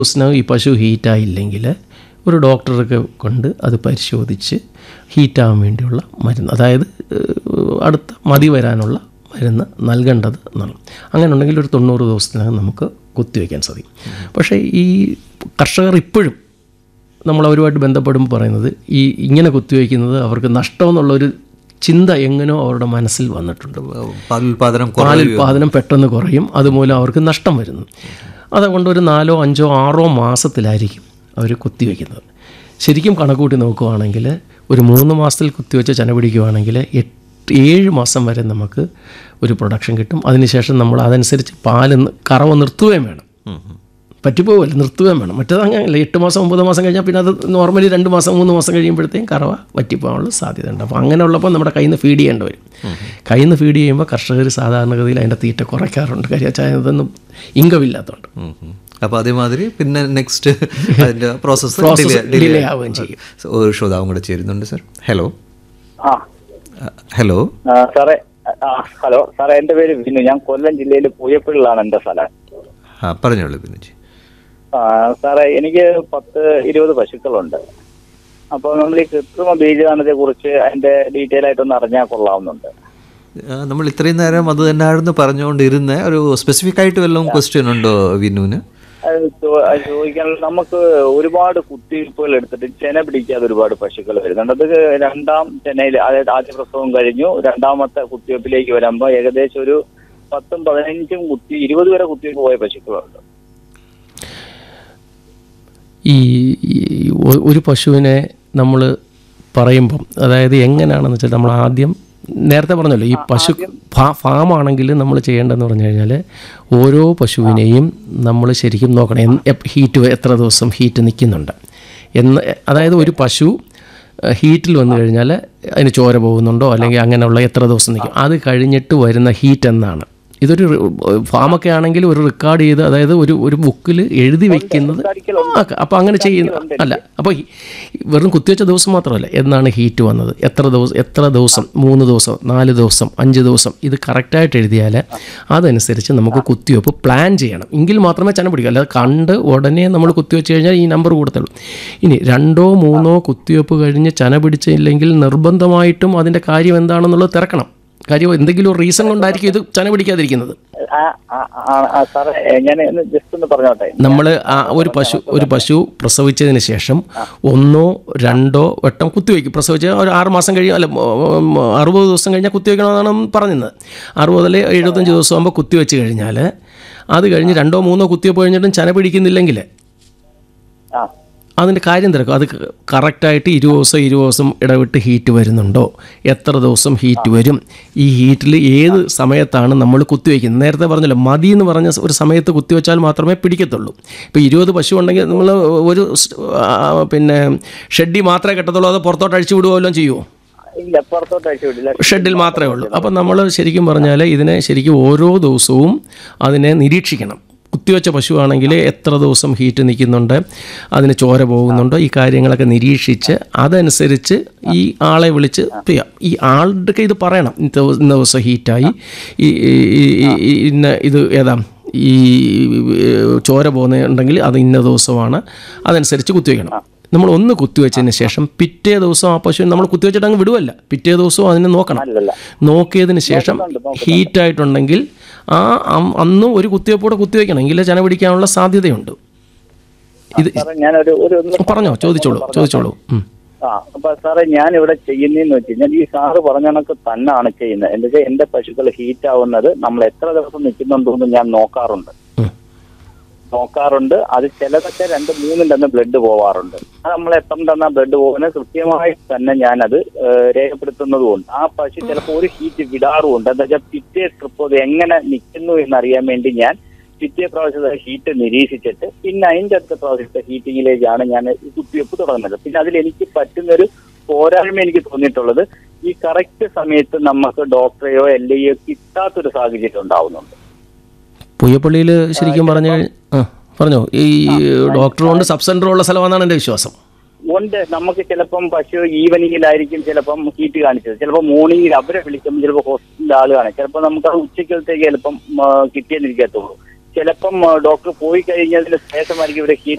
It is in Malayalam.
ദിവസം ഈ പശു ഹീറ്റായില്ലെങ്കിൽ ഒരു ഡോക്ടറൊക്കെ കൊണ്ട് അത് പരിശോധിച്ച് ഹീറ്റാകാൻ വേണ്ടിയുള്ള മരുന്ന് അതായത് ഏഹ്, അടുത്ത മതി വരാനുള്ള മരുന്ന് നൽകേണ്ടത് എന്നാണ് അങ്ങനെ ഉണ്ടെങ്കിൽ ഒരു തൊണ്ണൂറ് ദിവസത്തിനകം നമുക്ക് കുത്തിവെക്കാൻ സാധിക്കും പക്ഷേ ഈ കർഷകർ ഇപ്പോഴും നമ്മൾ അവരുമായിട്ട് ബന്ധപ്പെടുമ്പോൾ പറയുന്നത് ഈ ഇങ്ങനെ കുത്തിവെക്കുന്നത് അവർക്ക് നഷ്ടമെന്നുള്ളൊരു ചിന്ത എങ്ങനെയോ അവരുടെ മനസ്സിൽ വന്നിട്ടുണ്ട് പാലുൽപാദനം പാലുൽപാദനം പെട്ടെന്ന് കുറയും അതുമൂലം അവർക്ക് നഷ്ടം വരുന്നു അതുകൊണ്ട് ഒരു നാലോ അഞ്ചോ ആറോ മാസത്തിലായിരിക്കും അവർ കുത്തിവെക്കുന്നത് ശരിക്കും കണക്കൂട്ടി നോക്കുവാണെങ്കിൽ ഒരു മൂന്ന് മാസത്തിൽ കുത്തിവെച്ച് ചന പിടിക്കുവാണെങ്കിൽ എട്ട് ഏഴ് മാസം വരെ നമുക്ക് ഒരു പ്രൊഡക്ഷൻ കിട്ടും അതിനുശേഷം നമ്മൾ അതനുസരിച്ച് പാല് നി- കറവ നിർത്തുകയും വേണം പറ്റിപ്പോവില്ല നിർത്തുകയും വേണം മറ്റേത് അങ്ങനെയല്ല എട്ട് മാസം ഒമ്പത് മാസം കഴിഞ്ഞാൽ പിന്നെ അത് നോർമലി രണ്ട് മാസം മൂന്ന് മാസം കഴിയുമ്പോഴത്തേക്കും കറവ പറ്റിപ്പോകാനുള്ള സാധ്യതയുണ്ട് അപ്പോൾ അങ്ങനെ ഉള്ളപ്പോൾ നമ്മുടെ കയ്യിൽ നിന്ന് ഫീഡ് ചെയ്യേണ്ടി വരും കയ്യിൽ നിന്ന് ഫീഡ് ചെയ്യുമ്പോൾ കർഷകർ സാധാരണഗതിയിൽ അതിൻ്റെ തീറ്റ കുറയ്ക്കാറുണ്ട് കാര്യം വെച്ചാൽ അതൊന്നും ഇൻകമില്ലാത്തതുകൊണ്ട് അപ്പോൾ അതേമാതിരി പിന്നെ നെക്സ്റ്റ് അതിൻ്റെ പ്രോസസ്സ് Process delay ആവുകയും ചെയ്യും. ഒരു ശ്രോതാവും കൂടെ ചേരുന്നുണ്ട് സർ ഹലോ ആ ഹലോ ആ, സാറേ ആ, ഹലോ സാറേ എൻ്റെ പേര് വിനു ഞാൻ കൊല്ലം ജില്ലയിൽ പൂയപ്പള്ളിലാണ് എൻ്റെ സ്ഥലം ആ പറഞ്ഞോളൂ ബിനുജി ആ, സാറേ എനിക്ക് പത്ത് ഇരുപത് പശുക്കളുണ്ട് അപ്പോൾ നമ്മൾ ഈ കൃത്രിമ ബീജദാനത്തെ കുറിച്ച് അതിന്റെ ഡീറ്റെയിൽ ആയിട്ടൊന്ന് അറിഞ്ഞാൽ കൊള്ളാവുന്നുണ്ട് ആ, നമ്മൾ ഇത്രയും നേരം അത് തന്നെയായിരുന്നു പറഞ്ഞുകൊണ്ടിരുന്ന ഒരു സ്പെസിഫിക് ആയിട്ട് വല്ലതും ക്വസ്റ്റ്യൻ ഉണ്ടോ വിനുവിന് അത് ചോ- അത് ചോദിക്കാനുള്ള നമുക്ക് ഒരുപാട് കുത്തിവയ്പ്പുകൾ എടുത്തിട്ട് ചെന പിടിക്കാതെ ഒരുപാട് പശുക്കൾ വരുന്നുണ്ട് അത് രണ്ടാം ചെനയിൽ അതായത് ആദ്യ പ്രസവം കഴിഞ്ഞു രണ്ടാമത്തെ കുത്തിവയ്പ്പിലേക്ക് വരുമ്പോൾ ഏകദേശം ഒരു പത്തും പതിനഞ്ചും കുത്തി ഇരുപത് വരെ കുത്തിവയ്പ്പ് പോയ പശുക്കളുണ്ട് ഈ ഈ ഒ- ഒരു പശുവിനെ നമ്മൾ പറയുമ്പം അതായത് എങ്ങനെയാണെന്ന് വെച്ചാൽ നമ്മൾ ആദ്യം നേരത്തെ പറഞ്ഞല്ലോ ഈ പശു ഫാ- ഫാമാണെങ്കിൽ നമ്മൾ ചെയ്യേണ്ടതെന്ന് പറഞ്ഞു കഴിഞ്ഞാൽ ഓരോ പശുവിനെയും നമ്മൾ ശരിക്കും നോക്കണം എന്ന് എപ്- ഹീറ്റ് എത്ര ദിവസം ഹീറ്റ് നിൽക്കുന്നുണ്ട് എന്ന് അതായത് ഒരു പശു ഏഹ്, ഹീറ്റിൽ വന്നു കഴിഞ്ഞാൽ അതിന് ചോര പോകുന്നുണ്ടോ അല്ലെങ്കിൽ അങ്ങനെയുള്ള എത്ര ദിവസം നിൽക്കും അത് കഴിഞ്ഞിട്ട് വരുന്ന ഹീറ്റ് എന്നാണ് ഇതൊരു റി- ഫാമൊക്കെ ആണെങ്കിൽ ഒരു റെക്കോർഡ് ചെയ്ത് അതായത് ഒരു ഒരു ബുക്കിൽ എഴുതി വെക്കുന്നത് അപ്പോൾ അങ്ങനെ ചെയ്യുന്ന അല്ല അപ്പോൾ വെറും കുത്തിവെച്ച ദിവസം മാത്രമല്ല എന്നാണ് ഹീറ്റ് വന്നത് എത്ര ദിവസം എത്ര ദിവസം മൂന്ന് ദിവസം നാല് ദിവസം അഞ്ച് ദിവസം ഇത് കറക്റ്റായിട്ട് എഴുതിയാൽ അതനുസരിച്ച് നമുക്ക് കുത്തിവെപ്പ് പ്ലാൻ ചെയ്യണം എങ്കിൽ മാത്രമേ ചന പിടിക്കൂ അല്ലാതെ കണ്ട് ഉടനെ നമ്മൾ കുത്തിവെച്ച് കഴിഞ്ഞാൽ ഈ നമ്പർ കൂടത്തുള്ളൂ ഇനി രണ്ടോ മൂന്നോ കുത്തിവെപ്പ് കഴിഞ്ഞ് ചന പിടിച്ചില്ലെങ്കിൽ നിർബന്ധമായിട്ടും അതിൻ്റെ കാര്യം എന്താണെന്നുള്ളത് തിരക്കണം കാര്യം എന്തെങ്കിലും റീസൺ കൊണ്ടായിരിക്കും ഇത് ചന പിടിക്കാതിരിക്കുന്നത് ആ, ആ, ആ, ആ, സാറേ ഞാൻ ജസ്റ്റ് ഒന്ന് പറഞ്ഞോട്ടെ നമ്മൾ ഒരു പശു ഒരു പശു പ്രസവിച്ചതിന് ശേഷം ഒന്നോ രണ്ടോ വട്ടം കുത്തിവെക്കും പ്രസവിച്ച ഒരു ആറ് മാസം കഴിയും അല്ല ഉം, അറുപത് ദിവസം കഴിഞ്ഞാൽ കുത്തിവെക്കണമെന്നാണ് പറഞ്ഞത് അറുപത് അല്ലെ എഴുപത്തഞ്ച് ദിവസം ആകുമ്പോൾ കുത്തിവെച്ച് കഴിഞ്ഞാൽ അത് കഴിഞ്ഞ് രണ്ടോ മൂന്നോ കുത്തിവെപ്പ് കഴിഞ്ഞിട്ടും ചന പിടിക്കുന്നില്ലെങ്കിൽ ആ അതിൻ്റെ കാര്യം തിരക്കും അത് കറക്റ്റായിട്ട് ഇരുപത് ദിവസം ഇരുപത് ദിവസം ഇടവിട്ട് ഹീറ്റ് വരുന്നുണ്ടോ എത്ര ദിവസം ഹീറ്റ് വരും ഈ ഹീറ്റിൽ ഏത് സമയത്താണ് നമ്മൾ കുത്തിവെക്കുന്നത് നേരത്തെ പറഞ്ഞല്ലോ മതി എന്ന് പറഞ്ഞ ഒരു സമയത്ത് കുത്തിവെച്ചാൽ മാത്രമേ പിടിക്കത്തുള്ളൂ ഇപ്പോൾ ഇരുപത് പശു ഉണ്ടെങ്കിൽ നമ്മൾ ഒരു സ്- ആ, പിന്നെ ഷെഡി മാത്രമേ കെട്ടത്തുള്ളൂ അത് പുറത്തോട്ട് അഴിച്ചു വിടുകയോ വല്ലതും ചെയ്യുമോ ഇല്ല പുറത്തോട്ട് അയച്ചു വിടില്ല ഷെഡിൽ മാത്രമേ ഉള്ളൂ അപ്പം നമ്മൾ ശരിക്കും പറഞ്ഞാൽ ഇതിനെ ശരിക്കും ഓരോ ദിവസവും അതിനെ നിരീക്ഷിക്കണം കുത്തിവെച്ച പശുവാണെങ്കിൽ എത്ര ദിവസം ഹീറ്റ് നിൽക്കുന്നുണ്ട് അതിന് ചോര പോകുന്നുണ്ടോ ഈ കാര്യങ്ങളൊക്കെ നിരീക്ഷിച്ച് അതനുസരിച്ച് ഈ ആളെ വിളിച്ച് ചെയ്യാം ഈ ആളുടെ ഇത് പറയണം ഇന്ന ദിവ- ഇന്ന ദിവസം ഹീറ്റായി ഈ ഈ- ഈ- ഈ- ഈ- ഇന്ന ഇത് ഏതാ ഈ ഏഹ്, ചോര പോകുന്നുണ്ടെങ്കിൽ അത് ഇന്ന ദിവസമാണ് അതനുസരിച്ച് കുത്തിവെക്കണം നമ്മൾ ഒന്ന് കുത്തിവെച്ചതിന് ശേഷം പിറ്റേ ദിവസം ആ പശുവിനെ നമ്മൾ കുത്തിവെച്ചിട്ട് അങ്ങ് വിടുവല്ല പിറ്റേ ദിവസവും അതിനെ നോക്കണം അല്ലല്ല നോക്കിയതിന് ശേഷം ഹീറ്റായിട്ടുണ്ടെങ്കിൽ ആ അം- അന്ന് ഒരു കുത്തിവെപ്പോടെ കുത്തിവെക്കണം എങ്കിലേ ചന പിടിക്കാനുള്ള സാധ്യതയുണ്ട് ഇത് സാറേ ഞാനൊരു ഒരു ഒന്ന് പറഞ്ഞോ ചോദിച്ചോളൂ ചോദിച്ചോളൂ ഉം. ആ അപ്പൊ സാറേ ഞാൻ ഇവിടെ ചെയ്യുന്നതെന്ന് വെച്ച് കഴിഞ്ഞാൽ ഈ സാറ് പറഞ്ഞ കണക്ക് തന്നെയാണ് ചെയ്യുന്നത് എന്താ വെച്ചാൽ എന്റെ പശുക്കൾ ഹീറ്റ് ആവുന്നത് നമ്മൾ എത്ര ദിവസം നിൽക്കുന്നുണ്ടോ ഞാൻ നോക്കാറുണ്ട് ഉം. നോക്കാറുണ്ട് അത് ചിലതൊക്കെ രണ്ട് മൂന്നും തന്നെ ബ്ലഡ് പോവാറുണ്ട് അത് നമ്മൾ എത്ര തന്നെ ബ്ലഡ് പോകുന്നത് കൃത്യമായി തന്നെ ഞാനത് ഏഹ്, രേഖപ്പെടുത്തുന്നതുകൊണ്ട് ആ പശു ചിലപ്പോൾ ഒരു ഹീറ്റ് വിടാറുമുണ്ട് എന്താ വെച്ചാൽ പിറ്റേ ട്രിപ്പ് അത് എങ്ങനെ നിൽക്കുന്നു എന്നറിയാൻ വേണ്ടി ഞാൻ പിറ്റേ പ്രാവശ്യത്തെ ഹീറ്റ് നിരീക്ഷിച്ചിട്ട് പിന്നെ അതിന്റെ അടുത്ത പ്രാവശ്യത്തെ ഹീറ്റിങ്ങിലേക്കാണ് ഞാൻ ഈ കുത്തിവെപ്പ് തുടങ്ങുന്നത് പിന്നെ അതിൽ എനിക്ക് പറ്റുന്നൊരു പോരായ്മ എനിക്ക് തോന്നിയിട്ടുള്ളത് ഈ കറക്റ്റ് സമയത്ത് നമുക്ക് ഡോക്ടറെയോ എൽ ഐയോ കിട്ടാത്തൊരു സാഹചര്യം ഉണ്ടാവുന്നുണ്ട് പുയ്യപ്പള്ളിയിൽ ശരിക്കും പറഞ്ഞു കഴി- ആ പറഞ്ഞോ ഈ ഡോക്ടർ കൊണ്ട് സബ് സെൻ്റർ ഉള്ള സ്ഥലമാണെന്നാണ് എൻ്റെ വിശ്വാസം ഉണ്ട് നമുക്ക് ചിലപ്പം പശു ഈവനിങ്ങിലായിരിക്കും ചിലപ്പം ഹീറ്റ് കാണിച്ചത് ചിലപ്പോൾ മോർണിംഗിൽ അവരെ വിളിക്കുമ്പോൾ ചിലപ്പോൾ ഹോസ്പിറ്റലിൽ ആൾ കാണും ചിലപ്പോൾ നമുക്ക് അത് ഉച്ചക്കലത്തേക്ക് ചിലപ്പം ആ, കിട്ടിയെന്നിരിക്കത്തുള്ളൂ ചിലപ്പം ഡോക്ടർ പോയി കഴിഞ്ഞതിന് ശേഷമായിരിക്കും ഇവിടെ ഹീറ്റ്